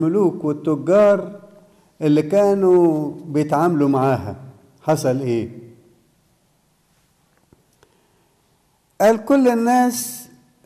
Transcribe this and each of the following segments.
الملوك والتجار اللي كانوا بيتعاملوا معاها حصل ايه قال كل الناس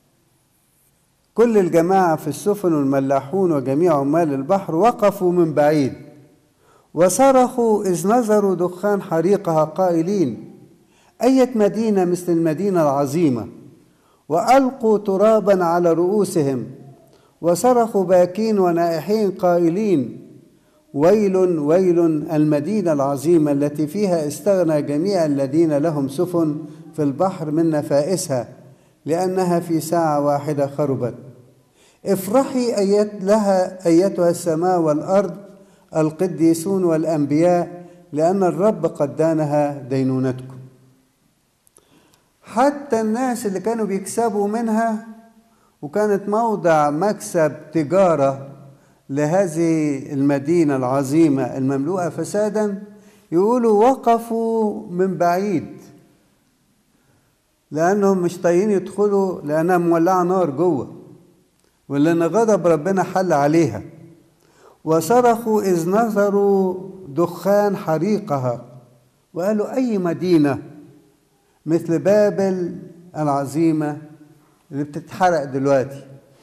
كل الجماعة في السفن والملاحون وجميع عمال البحر وقفوا من بعيد وصرخوا إذ نظروا دخان حريقها قائلين أية مدينة مثل المدينة العظيمة وألقوا ترابا على رؤوسهم وصرخوا باكين ونائحين قائلين ويل ويل المدينة العظيمة التي فيها استغنى جميع الذين لهم سفن في البحر من نفائسها لأنها في ساعة واحدة خربت افرحي أيت لها أيتها السماء والأرض القديسون والأنبياء لأن الرب قد دانها دينونتكم حتى الناس اللي كانوا بيكسبوا منها وكانت موضع مكسب تجارة لهذه المدينة العظيمة المملوءة فسادا يقولوا وقفوا من بعيد لأنهم مش طايقين يدخلوا لأنها مولعة نار جوه ولأن غضب ربنا حل عليها وصرخوا إذ نظروا دخان حريقها وقالوا أي مدينة مثل بابل العظيمة اللي بتتحرق دلوقتي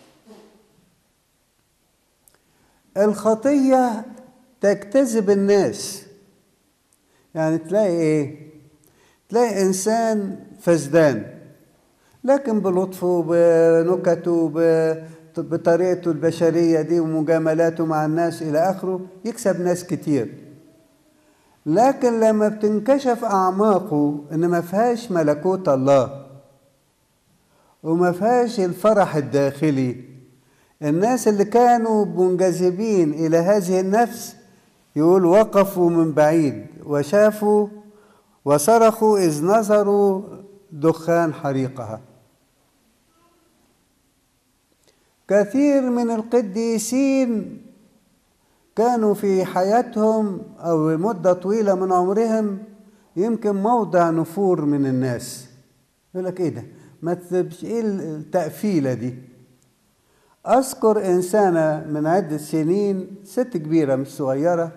الخطية تجتذب الناس يعني تلاقي ايه تلاقي انسان فسدان لكن بلطفه بنكته بطريقته البشرية دي ومجاملاته مع الناس إلى آخره يكسب ناس كتير لكن لما بتنكشف أعماقه إن ما فيهاش ملكوت الله وما فيهاش الفرح الداخلي الناس اللي كانوا منجذبين إلى هذه النفس يقول وقفوا من بعيد وشافوا وصرخوا إذ نظروا دخان حريقها كثير من القديسين كانوا في حياتهم أو مدة طويلة من عمرهم يمكن موضع نفور من الناس يقول لك إيه ده ما تبش إيه التقفيلة دي أذكر إنسانة من عدة سنين ست كبيرة مش صغيرة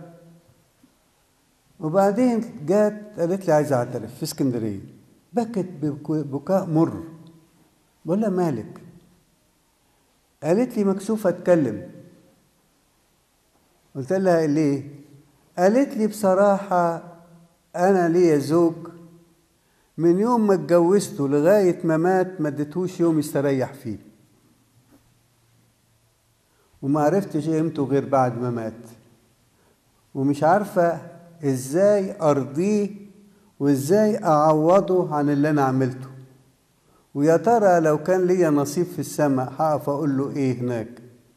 وبعدين جات قالت لي عايزة أعترف في اسكندرية بكت بكاء مر بقول لها مالك قالت لي مكسوفة أتكلم قلت لها ليه قالت لي بصراحة أنا ليا زوج من يوم ما اتجوزته لغاية ما مات ما اديتهوش يوم يستريح فيه وما عرفتش قيمته غير بعد ما مات ومش عارفة ازاي ارضيه وازاي اعوضه عن اللي انا عملته ويا ترى لو كان ليا نصيب في السماء هقف اقول له ايه هناك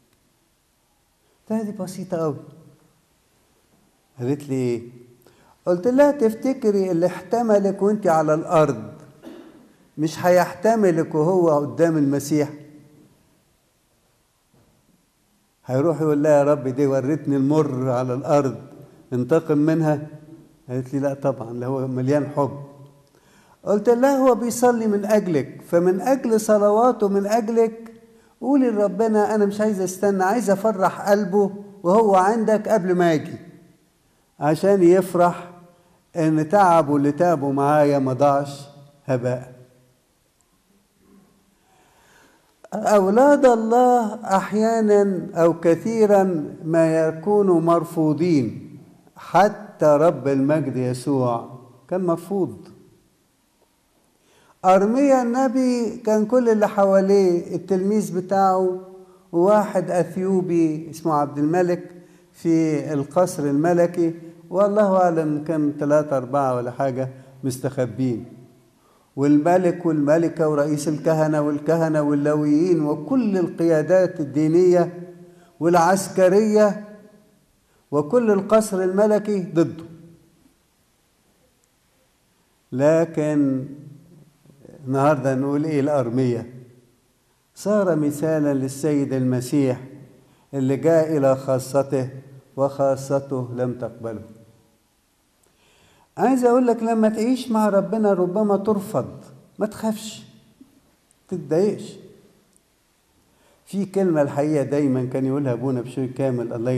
دي بسيطة قوي قالت لي ايه قلت لها تفتكري اللي احتملك وانت على الارض مش هيحتملك وهو قدام المسيح هيروح يقول لها يا رب دي ورتني المر على الارض انتقم منها قالت لي لا طبعا لا هو مليان حب قلت لها هو بيصلي من اجلك فمن اجل صلواته من اجلك قولي لربنا انا مش عايزه استنى عايزه افرح قلبه وهو عندك قبل ما اجي عشان يفرح ان تعبه اللي تعبه معايا ما ضاعش هباء اولاد الله احيانا او كثيرا ما يكونوا مرفوضين حتى رب المجد يسوع كان مرفوض أرميا النبي كان كل اللي حواليه التلميذ بتاعه وواحد أثيوبي اسمه عبد الملك في القصر الملكي والله أعلم كان ثلاثة أربعة ولا حاجة مستخبين والملك والملكة ورئيس الكهنة والكهنة واللويين وكل القيادات الدينية والعسكرية وكل القصر الملكي ضده لكن النهارده نقول ايه الأرمية صار مثالا للسيد المسيح اللي جاء إلى خاصته وخاصته لم تقبله عايز أقول لك لما تعيش مع ربنا ربما ترفض ما تخافش تتضايقش في كلمة الحقيقة دايما كان يقولها أبونا بشوي كامل الله